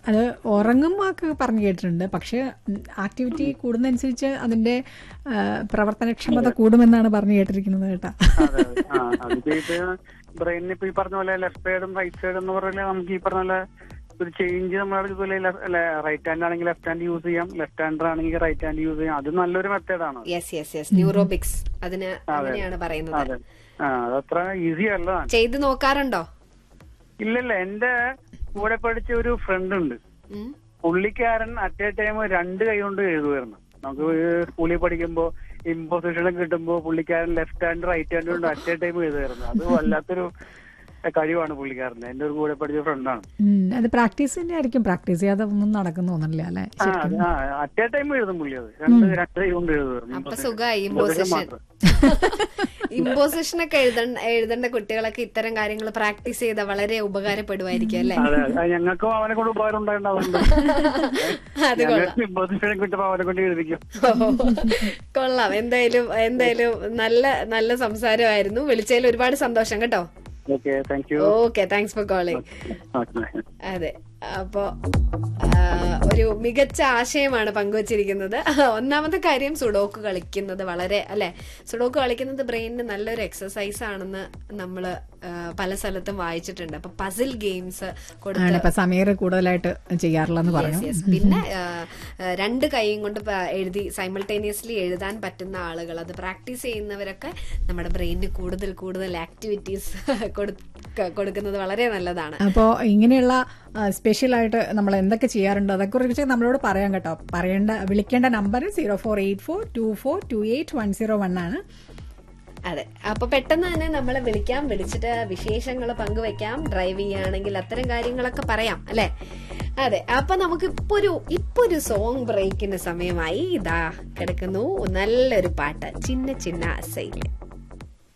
അത് ഉറങ്ങുമ്പോൾ ഒക്കെ പറഞ്ഞു കേട്ടിട്ടുണ്ട് പക്ഷെ ആക്ടിവിറ്റി കൂടുന്നതനുസരിച്ച് അതിന്റെ ആ, പ്രവർത്തനക്ഷമത കൂടുമെന്നാണ് പറഞ്ഞു കേട്ടിരിക്കുന്നത് കേട്ടാ അതെ അതെ ആ അതിപ്പോ ഇത് ബ്രെയിനിന് ഇപ്പൊ ഈ പറഞ്ഞ പോലെ ലെഫ്റ്റ് സൈഡും റൈറ്റ് സൈഡും എന്ന് പറഞ്ഞാൽ നമുക്ക് ഈ പറഞ്ഞ പോലെ ഒരു ചേഞ്ച് നമ്മുടെ ഇതുപോലെ റൈറ്റ് ഹാൻഡ് ആണെങ്കിൽ ലെഫ്റ്റ് ഹാൻഡ് യൂസ് ചെയ്യാം ലെഫ്റ്റ് ഹാൻഡർ ആണെങ്കിൽ റൈറ്റ് ഹാൻഡ് യൂസ് ചെയ്യാം അത് നല്ലൊരു മെത്തേഡാണ് യെസ് യെസ് യെസ് ന്യൂറോബിക്സ് അതിന് അങ്ങനെയാണ് പറയുന്നത് അതെ ആ അതത്ര ഈസി അല്ല ചെയ്ത് നോക്കാറുണ്ടോ ഇല്ലല്ല എന്റെ കൂടെ പഠിച്ച ഒരു ഫ്രണ്ട് ഉണ്ട് ഉം. പുള്ളിക്കാരൻ അറ്റ് എ ടൈം രണ്ട് കൈ കൊണ്ട് എഴുതുമായിരുന്നു നമുക്ക് സ്കൂളിൽ പഠിക്കുമ്പോ ഇമ്പോസിഷൻ കിട്ടുമ്പോ പുള്ളിക്കാരൻ ലെഫ്റ്റ് ഹാൻഡ് റൈറ്റ് ഹാൻഡ് കൊണ്ട് അറ്റ് എ ടൈം എഴുതുമായിരുന്നു അത് വല്ലാത്തൊരു കഴിവാണ് പുള്ളിക്കാരൻ എന്റെ ഒരു കൂടെ പഠിച്ച ഫ്രണ്ടാണ് ഉം, അത് പ്രാക്ടീസിന്റെ ആയിരിക്കും പ്രാക്ടീസ് ചെയ്യാതെ ഒന്നും നടക്കുന്നു തോന്നില്ല അല്ലെ ആ അറ്റ് എ ടൈം എഴുതും പുള്ളി അത് രണ്ട് രണ്ട് കൈ കൊണ്ട് എഴുതുമായിരുന്നു അപ്പൊ Imposition. സുഖമായി Imposition ഇമ്പോസിഷൻ മാത്രം. ഇമ്പോസിഷൻ ഒക്കെ എഴുതണ്ട എഴുതേണ്ട കുട്ടികളൊക്കെ ഇത്തരം കാര്യങ്ങൾ പ്രാക്ടീസ് ചെയ്താൽ വളരെ ഉപകാരപ്പെടുമായിരിക്കും അല്ലേ അതെ അതെ. ഞങ്ങൾക്കും അവനെ കൊണ്ട് ഉപകാരം ഉണ്ടായിട്ടുണ്ടാവുന്നുണ്ട് അത് കൊള്ളാം ഞങ്ങൾക്ക് ഇമ്പോസിഷൻ കിട്ടുമ്പോ അവനെ കൊണ്ട് എഴുതിക്കും കൊള്ളാം എന്തായാലും എന്തായാലും നല്ല നല്ല സംസാരമായിരുന്നു വിളിച്ചതിൽ ഒരുപാട് സന്തോഷം കേട്ടോ okay thank you okay thanks for calling okay അതെ അപ്പോ ആ, ഒരു മികച്ച ആശയമാണ് പങ്കുവച്ചിരിക്കുന്നത് ഒന്നാമത്തെ കാര്യം സുഡോക്ക് കളിക്കുന്നത് വളരെ അല്ലെ സുഡോക്ക് കളിക്കുന്നത് ബ്രെയിനിന് നല്ലൊരു എക്സസൈസ് ആണെന്ന് നമ്മൾ പല സ്ഥലത്തും വായിച്ചിട്ടുണ്ട് അപ്പൊ പസിൽ ഗെയിംസ് കൊടുത്ത് ആണ് ഇപ്പൊ സമീർ കൂടുതലായിട്ട് ചെയ്യാറുള്ളെന്ന് പറഞ്ഞു Yes, yes. പിന്നെ ആ, ആ, രണ്ട് കൈയും കൊണ്ട് പ- എഴുതി സൈമിൾട്ടേനിയസ്ലി എഴുതാൻ പറ്റുന്ന ആളുകൾ അത് പ്രാക്ടീസ് ചെയ്യുന്നവരൊക്കെ നമ്മുടെ ബ്രെയിനിന് കൂടുതൽ കൂടുതൽ ആക്ടിവിറ്റീസ് കൊടുക്കുന്നത് വളരെ നല്ലതാണ് അപ്പോൾ ഇങ്ങനെയുള്ള സ്പെഷ്യൽ ആയിട്ട് നമ്മൾ എന്തൊക്കെ ചെയ്യാറുണ്ട് അതേക്കുറിച്ച് നമ്മളോട് പറയാം കേട്ടോ പറയേണ്ട വിളിക്കേണ്ട number zero four eight four two four two eight one zero one ആണ് അതെ അപ്പൊ പെട്ടെന്ന് തന്നെ നമ്മളെ വിളിക്കാം വിളിച്ചിട്ട് വിശേഷങ്ങൾ പങ്കുവെക്കാം ഡ്രൈവ് ചെയ്യുകയാണെങ്കിൽ അത്തരം കാര്യങ്ങളൊക്കെ പറയാം അല്ലെ അതെ അപ്പൊ നമുക്ക് ഇപ്പൊ ഒരു ഇപ്പൊ ഒരു സോങ് ബ്രേക്കിന് സമയമായി ഇതാ കിടക്കുന്നു നല്ലൊരു പാട്ട് ചിന്ന ചിന്ന അസൈല്